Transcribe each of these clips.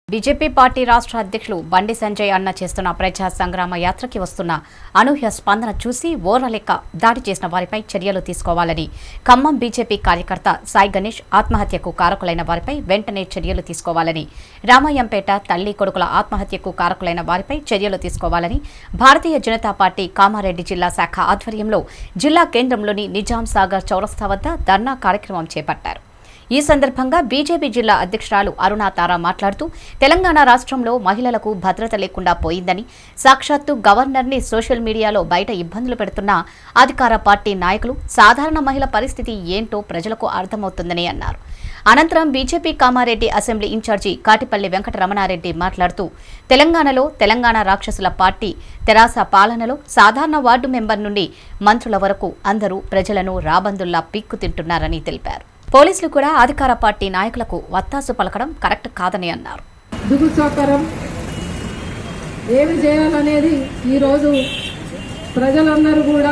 BJP party రాష్ట్ర అధ్యక్షులు బండి సంజయ్ అన్న చేస్తున్న ప్రజా సంగ్రామ యాత్రకి వస్తున్న అనూహ్య స్పందన చూసి ఓర్వలేక దాడి చేసిన వారిపై చర్యలు తీసుకోవాలని ఖమ్మం బీజేపీ కార్యకర్త సాయి గణేష్ ఆత్మహత్యకు కారకులైన వారిపై వెంటనే చర్యలు తీసుకోవాలని రామయ్యంపేట తల్లి కొడుకుల ఆత్మహత్యకు కారకులైన వారిపై చర్యలు తీసుకోవాలని భారతీయ జనతా పార్టీ కామారెడ్డి జిల్లా శాఖ ఆధ్వర్యంలో జిల్లా కేంద్రంలోని నిజాం సాగర్ చౌరస్తా వద్ద ధర్నా కార్యక్రమం చేపట్టారు ఈ సందర్భంగా బీజేపీ జిల్లా అధ్యక్షురాలు అరుణా తారా మాట్లాడుతూ తెలంగాణ రాష్ట్రంలో మహిళలకు భద్రత లేకుండా పోయిందని సాక్షాత్తు గవర్నర్ని సోషల్ మీడియాలో బయట ఇబ్బందులు పెడుతున్న అధికార పార్టీ నాయకులు సాధారణ మహిళ పరిస్థితి ఏంటో ప్రజలకు అర్థమవుతుందని అన్నారు అనంతరం BJP Kamareddy assembly in-charge Katipally Venkataramana Reddy మాట్లాడుతూ తెలంగాణలో తెలంగాణ రాక్షసుల పార్టీ తెరాస పాలనలో సాధారణ వార్డు మెంబర్ నుండి మంత్రుల వరకు అందరూ ప్రజలను రాబందుల్లా పీక్కు తింటున్నారని తెలిపారు పోలీసులు కూడా అధికార పార్టీ నాయకులకు వత్తాసు పలకడం కరెక్ట్ కాదని అన్నారు దిగుసాకరం ఏమి చేయాలనేది ఈరోజు ప్రజలందరూ కూడా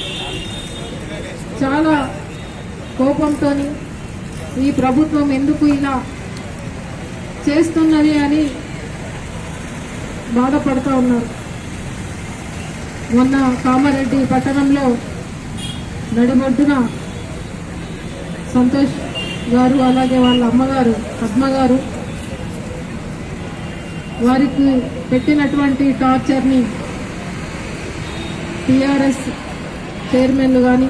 చాలా కోపంతో ఈ ప్రభుత్వం ఎందుకు ఇలా చేస్తున్నది అని బాధపడుతూ ఉన్నారు మొన్న కామారెడ్డి పట్టణంలో నడిబొడ్డున సంతోష్ గారు అలాగే వాళ్ళ అమ్మగారు పద్మ గారు వారికి పెట్టినటువంటి టార్చర్ని టిఆర్ఎస్ చైర్మన్లు కానీ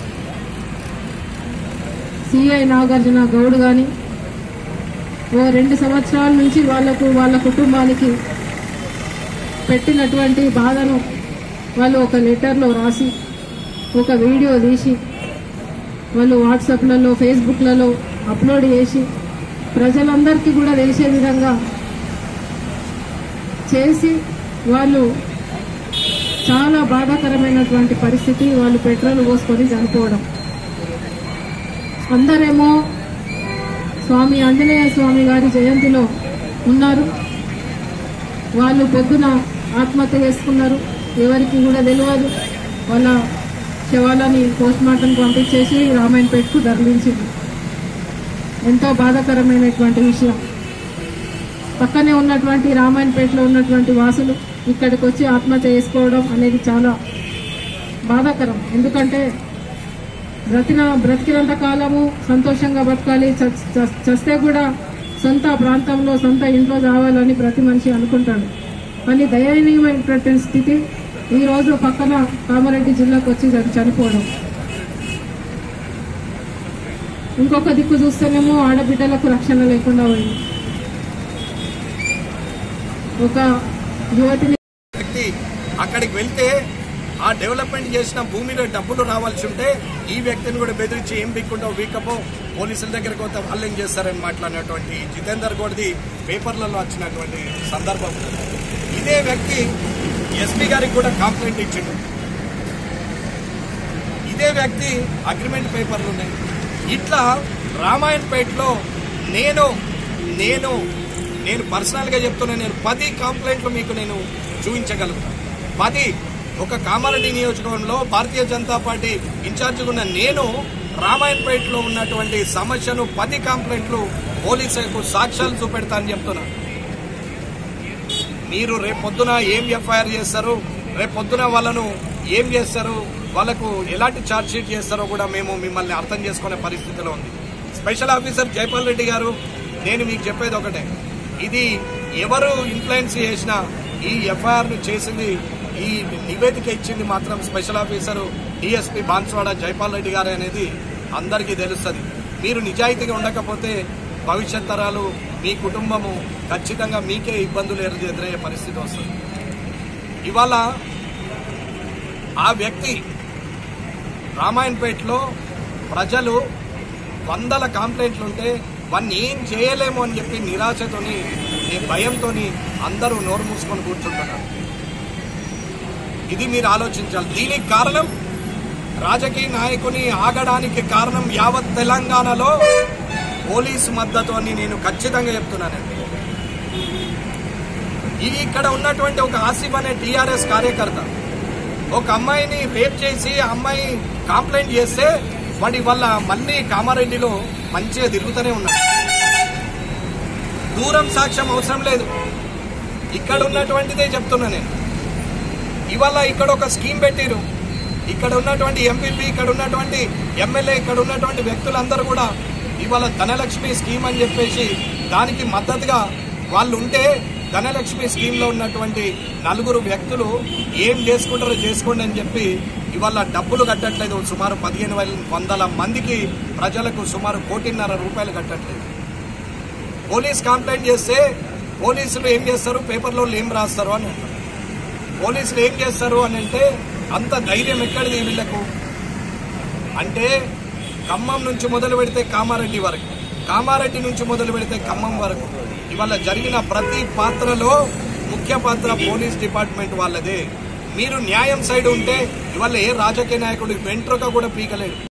సిఐ నాగార్జున గౌడ్ కానీ ఓ రెండు సంవత్సరాల నుంచి వాళ్లకు వాళ్ళ కుటుంబానికి పెట్టినటువంటి బాధను వాళ్ళు ఒక లెటర్లో రాసి ఒక వీడియో తీసి వాళ్ళు వాట్సాప్లలో ఫేస్బుక్లలో అప్లోడ్ చేసి ప్రజలందరికీ కూడా తెలిసే విధంగా చేసి వాళ్ళు చాలా బాధాకరమైనటువంటి పరిస్థితి వాళ్ళు పెట్రోల్ పోసుకొని చనిపోవడం అందరేమో స్వామి ఆంజనేయ స్వామి గారి జయంతిలో ఉన్నారు వాళ్ళు పొద్దున ఆత్మహత్య చేసుకున్నారు ఎవరికి కూడా తెలియదు వాళ్ళ శవాలని పోస్ట్ మార్టం పంపించేసి రామాయణపేటకు తరలించింది ఎంతో బాధాకరమైనటువంటి విషయం పక్కనే ఉన్నటువంటి రామాయణపేటలో ఉన్నటువంటి వాసులు ఇక్కడికి వచ్చి ఆత్మహత్య చేసుకోవడం అనేది చాలా బాధాకరం ఎందుకంటే బ్రతిన బ్రతికినంత కాలము సంతోషంగా బతకాలి చ- చ- చస్తే కూడా సొంత ప్రాంతంలో సొంత ఇంట్లో చావాలని ప్రతి మనిషి అనుకుంటాడు కానీ దయనీయమైనటువంటి స్థితి ఈ రోజు పక్కన కామారెడ్డి జిల్లాకు వచ్చి చని- చనిపోవడం ఇంకొక దిక్కు చూస్తేనేమో ఆడబిడ్డలకు రక్షణ లేకుండా పోయింది ఒక యువతిని వ్యక్తి అక్కడికి వెళ్తే ఆ డెవలప్మెంట్ చేసిన భూమిలో డబ్బులు రావాల్సి ఉంటే ఈ వ్యక్తిని కూడా బెదిరించి ఏం బిక్కుంటావు వీకపో పోలీసుల దగ్గరకు పోతే వాళ్ళు ఏం చేస్తారని మాట్లాడినటువంటి జితేందర్ గోడ్ది పేపర్లలో వచ్చినటువంటి సందర్భం ఇదే వ్యక్తి ఎస్పీ గారికి కూడా కంప్లైంట్ ఇచ్చిండు ఇదే వ్యక్తి అగ్రిమెంట్ పేపర్లు ఉన్నాయి ఇట్లా రామాయణపేటలో నేను నేను నేను పర్సనల్ గా చెప్తున్నా నేను పది కంప్లైంట్లు మీకు నేను చూపించగలను పది ఒక కామారెడ్డి నియోజకవర్గంలో భారతీయ జనతా పార్టీ ఇన్ఛార్జిగా ఉన్న నేను రామాయణపేటలో ఉన్నటువంటి సమస్యను పది కంప్లైంట్లు పోలీసులకు సాక్ష్యాలు చూపెడతా అని చెప్తున్నా మీరు రేపు పొద్దున ఏం ఎఫ్ఐఆర్ చేస్తారు రేపు పొద్దున వాళ్ళను ఏం చేస్తారు వాళ్ళకు ఎలాంటి ఛార్జ్ షీట్ చేస్తారో కూడా మేము మిమ్మల్ని అర్థం చేసుకునే పరిస్థితిలో ఉంది స్పెషల్ ఆఫీసర్ జైపాల్ రెడ్డి గారు నేను మీకు చెప్పేది ఒకటే ఇది ఎవరు ఇన్ఫ్లుయెన్స్ చేసినా ఈ ఎఫ్ఐఆర్ ను చేసింది ఈ నివేదిక ఇచ్చింది మాత్రం special officer DSP Banswada Jaipal Reddy గారు అనేది అందరికీ తెలుస్తుంది మీరు నిజాయితీగా ఉండకపోతే భవిష్యత్ తరాలు మీ కుటుంబము ఖచ్చితంగా మీకే ఇబ్బందులు ఎదురు- ఎదురయ్యే పరిస్థితి వస్తుంది ఇవాళ ఆ వ్యక్తి రామాయణపేటలో ప్రజలు వందల కంప్లైంట్లు ఉంటే వాన్ని ఏం చేయలేము అని చెప్పి నిరాశతోని ఈ భయంతోని అందరూ నోరు మూసుకొని కూర్చుంటున్నారు ఇది మీరు ఆలోచించాలి దీనికి కారణం రాజకీయ నాయకుని ఆగడానికి కారణం యావత్ తెలంగాణలో పోలీసు మద్దతు అని నేను ఖచ్చితంగా చెప్తున్నానండి ఈ ఇక్కడ ఉన్నటువంటి ఒక ఆసిఫ్ అనే టీఆర్ఎస్ కార్యకర్త ఒక అమ్మాయిని రేప్ చేసి ఆ అమ్మాయి కంప్లైంట్ చేస్తే వాడి వల్ల మళ్ళీ కామారెడ్డిలో మంచిగా తిరుగుతూనే ఉన్నాడు దూరం సాక్ష్యం అవసరం లేదు ఇక్కడ ఉన్నటువంటిదే చెప్తున్నా నేను ఇవాళ ఇక్కడ ఒక స్కీమ్ పెట్టిరు ఇక్కడ ఉన్నటువంటి ఎంపీపీ ఇక్కడ ఉన్నటువంటి ఎమ్మెల్యే ఇక్కడ ఉన్నటువంటి వ్యక్తులందరూ కూడా ఇవాళ ధనలక్ష్మి స్కీమ్ అని చెప్పేసి దానికి మద్దతుగా వాళ్ళు ఉంటే ధనలక్ష్మి స్కీమ్ లో ఉన్నటువంటి నలుగురు వ్యక్తులు ఏం చేసుకుంటారో చేసుకోండి అని చెప్పి ఇవాళ డబ్బులు కట్టట్లేదు సుమారు పదిహేను వేల వందల మందికి ప్రజలకు సుమారు కోటిన్నర రూపాయలు కట్టట్లేదు పోలీస్ కంప్లైంట్ చేస్తే పోలీసులు ఏం చేస్తారు పేపర్లో ఏం రాస్తారు అని అంటారు పోలీసులు ఏం చేస్తారు అని అంటే అంత ధైర్యం ఎక్కడిది వీళ్ళకు అంటే ఖమ్మం నుంచి మొదలు పెడితే కామారెడ్డి వరకు కామారెడ్డి నుంచి మొదలు పెడితే ఖమ్మం వరకు ఇవాళ జరిగిన ప్రతి పాత్రలో ముఖ్య పాత్ర పోలీస్ డిపార్ట్మెంట్ వాళ్ళదే మీరు న్యాయం సైడ్ ఉంటే ఇవాళ ఏ రాజకీయ నాయకుడు వెంట్రుక కూడా పీకలేడు